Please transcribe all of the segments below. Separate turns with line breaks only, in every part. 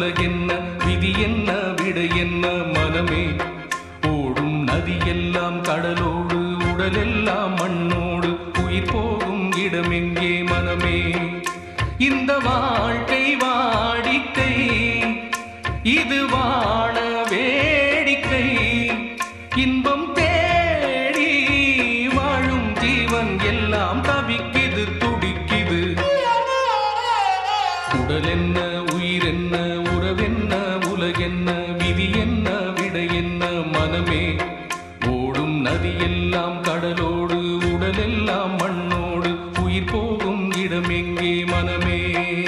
உலகென்ன விதி என்ன விடை என்ன மனமே ஓடும் நதியெல்லாம் கடலோடு உடலெல்லாம் மண்ணோடு உயிர் போகும் இடமெங்கே மனமே இந்த வாழ்க்கை வாடிக்கை இது வாழ வேடிக்கை இன்பம் தேடி வாழும் ஜீவன் எல்லாம் தவிக்குது துடிக்குது உடல் என்ன உயிர் என்ன உறவென்ன உலகென்ன விதி என்ன விடை என்ன மனமே ஓடும் நதியெல்லாம் கடலோடு உடலெல்லாம் மண்ணோடு உயிர் போகும் இடம் எங்கே மனமே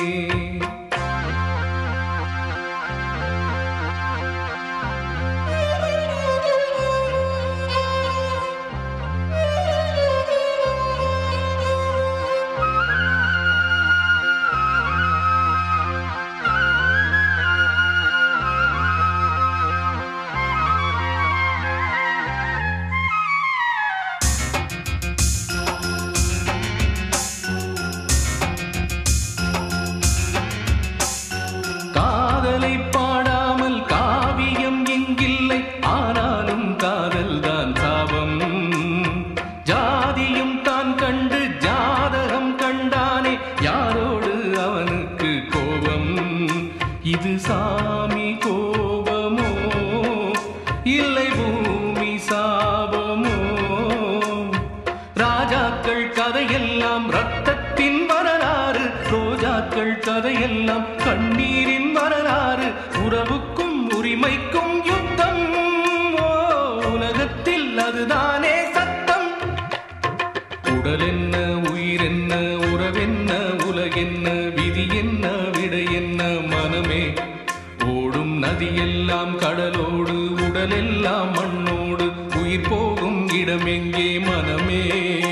காதலை பாடாமல் காவியம் எங்கில்லை ஆனாலும் காதல் தான் சாபம் ஜாதியும் தான் கண்டு ஜாதகம் கண்டானே யாரோடு அவனுக்கு கோபம் இது சாமி கோபமோ இல்லை பூமி சாபமோ ராஜாக்கள் கதையெல்லாம் ரத்தத்தின் வரலாறு ரோஜாக்கள் கதையெல்லாம் கண்ணீரின் வரலாறு உறவுக்கும் உரிமைக்கும் யுத்தம் ஓ, உலகத்தில் அதுதானே சத்தம் உடல் என்ன உயிர் என்ன உறவென்ன உலகென்ன விதி என்ன விடை என்ன மனமே ஓடும் நதியெல்லாம் கடலோடு உடலெல்லாம் மண்ணோடு உயிர் போகும் இடமெங்கே மனமே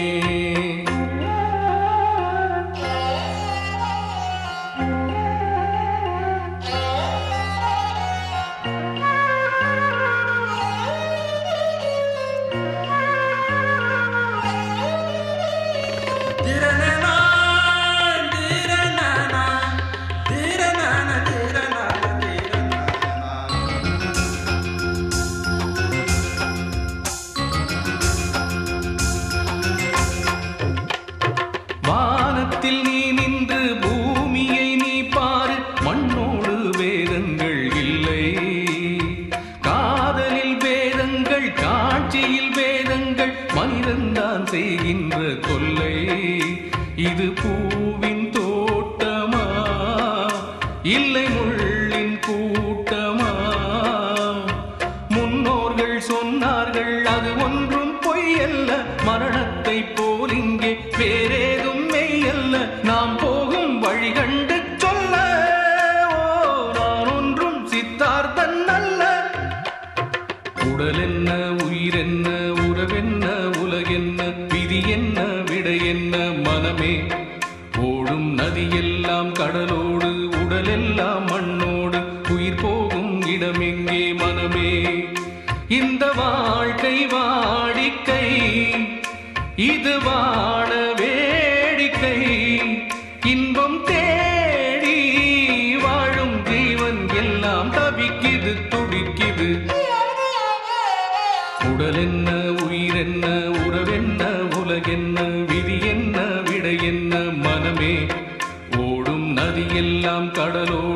திரணனா, திரணனா, திரணனா, திரணனா, திரணனா.
வானத்தில் நீ நின்று பூமியை நீ பாரு மண்ணோடு வேதங்கள் இல்லை காதலில் வேதங்கள் காட்சியில் வேதங்கள் மனிதன்தான் செய்கின்ற கொல்லை இது பூவின் தோட்டமா இல்லை முள்ளின் கூட்டமா முன்னோர்கள் சொன்னார்கள் அது ஒன்றும் பொய்யல்ல மரணத்தை போல் இங்கே வேறேதும் மெய்யல்ல நாம் போகும் வழி கண்டு சொல்ல ஓ, நான் ஒன்றும் சித்தார்த்தன் அல்ல உடல் என்ன உயிர் என்ன உறவென்ன உலகென்ன விதி என்ன விடை என்ன மனமே ஓடும் நதியெல்லாம் கடலோடு உடலெல்லாம் மண்ணோடு உயிர் போகும் இடமெங்கே மனமே இந்த வாழ்க்கை வாடிக்கை இது வாழ வேடிக்கை இன்பம் தேடி வாழும் ஜீவன் எல்லாம் தவிக்குது துடிக்குது உடல் என்ன உயிர் என்ன உறவென்ன உலகென்ன விதி என்ன விடை என்ன மனமே ஓடும் நதியெல்லாம் கடலோ